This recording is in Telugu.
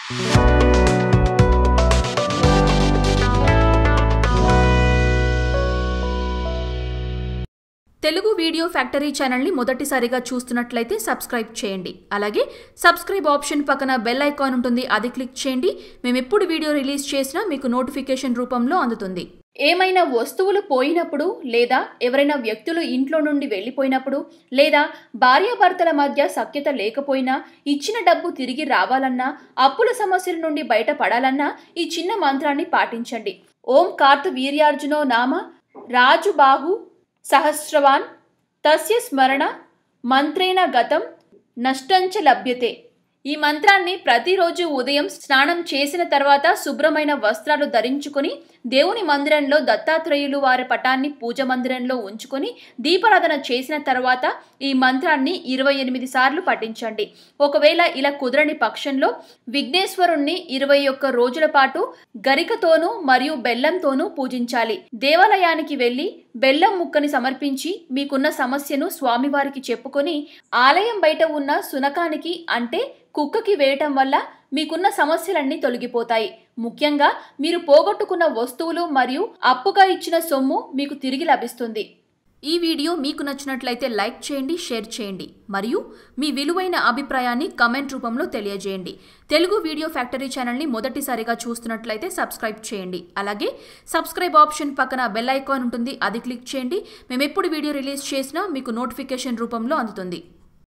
తెలుగు వీడియో ఫ్యాక్టరీ ఛానల్ని మొదటిసారిగా చూస్తున్నట్లయితే సబ్స్క్రైబ్ చేయండి అలాగే సబ్స్క్రైబ్ ఆప్షన్ పక్కన బెల్ ఐకాన్ ఉంటుంది అది క్లిక్ చేయండి మేము ఎప్పుడు వీడియో రిలీజ్ చేసినా మీకు నోటిఫికేషన్ రూపంలో అందుతుంది ఏమైనా వస్తువులు పోయినప్పుడు లేదా ఎవరైనా వ్యక్తులు ఇంట్లో నుండి వెళ్ళిపోయినప్పుడు లేదా భార్యాభర్తల మధ్య సఖ్యత లేకపోయినా ఇచ్చిన డబ్బు తిరిగి రావాలన్నా అప్పుల సమస్యల నుండి బయటపడాలన్నా ఈ చిన్న మంత్రాన్ని పాటించండి ఓం కార్త వీర్యార్జునో నామ రాజు బాహు సహస్రవాన్ తస్య స్మరణ మంత్రేణ గతం నష్టంచ లభ్యతే ఈ మంత్రాన్ని ప్రతిరోజు ఉదయం స్నానం చేసిన తర్వాత శుభ్రమైన వస్త్రాలు ధరించుకొని దేవుని మందిరంలో దత్తాత్రేయులు వారి పటాన్ని పూజ మందిరంలో ఉంచుకొని దీపారాధన చేసిన తర్వాత ఈ మంత్రాన్ని ఇరవై ఎనిమిది సార్లు పఠించండి ఒకవేళ ఇలా కుదరని పక్షంలో విఘ్నేశ్వరుణ్ణి ఇరవై ఒక్క రోజుల పాటు గరికతోనూ మరియు బెల్లంతోనూ పూజించాలి దేవాలయానికి వెళ్ళి బెల్లం ముక్కని సమర్పించి మీకున్న సమస్యను స్వామివారికి చెప్పుకొని ఆలయం బయట ఉన్న సునకానికి అంటే కుక్కకి వేయటం వల్ల మీకున్న సమస్యలన్నీ తొలగిపోతాయి ముఖ్యంగా మీరు పోగొట్టుకున్న వస్తువులు మరియు అప్పుగా ఇచ్చిన సొమ్ము మీకు తిరిగి లభిస్తుంది ఈ వీడియో మీకు నచ్చినట్లయితే లైక్ చేయండి షేర్ చేయండి మరియు మీ విలువైన అభిప్రాయాన్ని కమెంట్ రూపంలో తెలియజేయండి తెలుగు వీడియో ఫ్యాక్టరీ ఛానల్ని మొదటిసారిగా చూస్తున్నట్లయితే సబ్స్క్రైబ్ చేయండి అలాగే సబ్స్క్రైబ్ ఆప్షన్ పక్కన బెల్ ఐకాన్ ఉంటుంది అది క్లిక్ చేయండి మేము ఎప్పుడు వీడియో రిలీజ్ చేసినా మీకు నోటిఫికేషన్ రూపంలో అందుతుంది